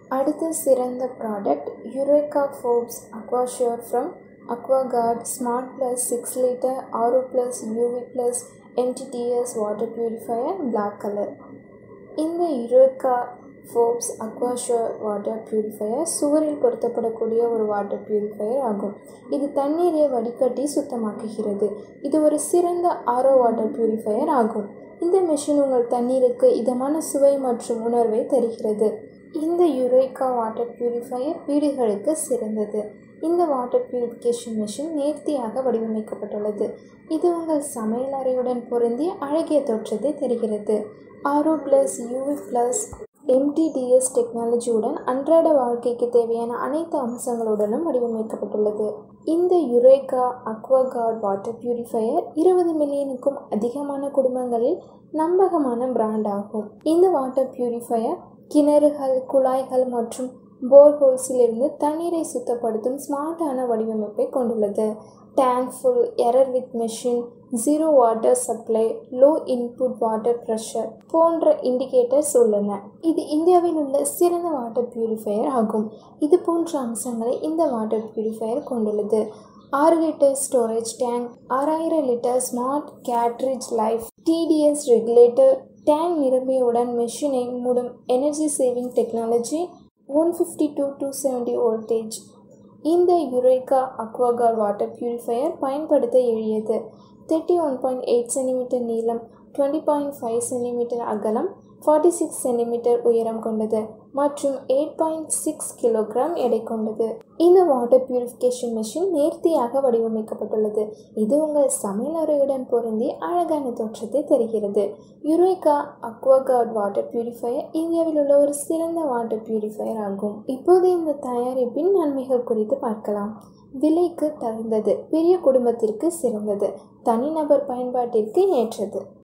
அடுத்த சிறந்த product Eureka Forbes Aquasure from Aquaguard smart plus six litre RO plus UV plus MTDS water purifier black colour இந்த Eureka Forbes Aquasure water purifier சுவரில் பொருத்தப்படக்கூடிய ஒரு water purifier ஆகும் இது தண்ணீரை வடிகட்டி சுத்தமாக்குகிறது இது ஒரு சிறந்த ஆரோ வாட்டர் ப்யூரிஃபையர் ஆகும் இந்த மெஷின் உங்கள் தண்ணீருக்கு இதமான சுவை மற்றும் உணர்வை தருகிறது இந்த யுரேகா வாட்டர் ப்யூரிஃபையர் வீடுகளுக்கு சிறந்தது இந்த வாட்டர் ப்யூரிஃபிகேஷன் மெஷின் நேர்த்தியாக வடிவமைக்கப்பட்டுள்ளது இது உங்கள் சமையல் அறையுடன் பொருந்தி அழகிய தோற்றத்தை தருகிறது RO plus UV plus MTDS டெக்னாலஜியுடன் அன்றாட வாழ்க்கைக்கு தேவையான அனைத்து அம்சங்களுடனும் வடிவமைக்கப்பட்டுள்ளது இந்த யுரேகா அக்வாகார்ட் வாட்டர் ப்யூரிஃபையர் இருபது மில்லியனுக்கும் அதிகமான குடும்பங்களில் நம்பகமான பிராண்ட் ஆகும் இந்த வாட்டர் ப்யூரிஃபையர் கிணறுகள் குழாய்கள் மற்றும் போர்ஹோல்ஸிலிருந்து தண்ணீரை சுத்தப்படுத்தும் ஸ்மார்ட்டான வடிவமைப்பை கொண்டுள்ளது tank full error with machine zero water supply low input water pressure போன்ற இண்டிகேட்டர்ஸ் உள்ளன இது இந்தியாவில் உள்ள சிறந்த வாட்டர் பியூரிஃபையர் ஆகும் இது போன்ற அம்சங்களை இந்த வாட்டர் பியூரிஃபையர் கொண்டுள்ளது ஆறு லிட்டர் ஸ்டோரேஜ் டேங்க் ஆறாயிரம் litre smart cartridge life TDS regulator tank நிரம்பியவுடன் மெஷினை மூடும் energy saving technology one fifty to two seventy voltage இந்த யுரேகா அக்வாகார் வாட்டர் பியூரிஃபையர் பயன்படுத்த எளியது thirty one point eight centimetre நீளம் டுவெண்ட்டி பாயிண்ட் ஃபைவ் சென்டிமீட்டர் அகலம் forty six centimetre உயரம் கொண்டது மற்றும் எயிட் பாயிண்ட் சிக்ஸ் கிலோகிராம் எடை கொண்டது இந்த வாட்டர் பியூரிஃபிகேஷன் மெஷின் நேர்த்தியாக வடிவமைக்கப்பட்டுள்ளது இது உங்கள் சமையலறையுடன் பொருந்தி அழகான தோற்றத்தை தருகிறது யுரேகா அக்வாகார்ட் வாட்டர் பியூரிஃபையர் இந்தியாவில் உள்ள ஒரு சிறந்த வாட்டர் பியூரிஃபையர் ஆகும் இப்போது இந்த தயாரிப்பின் நன்மைகள் குறித்து பார்க்கலாம் விலைக்கு தகுந்தது பெரிய குடும்பத்திற்கு சிறந்தது தனிநபர் பயன்பாட்டிற்கு ஏற்றது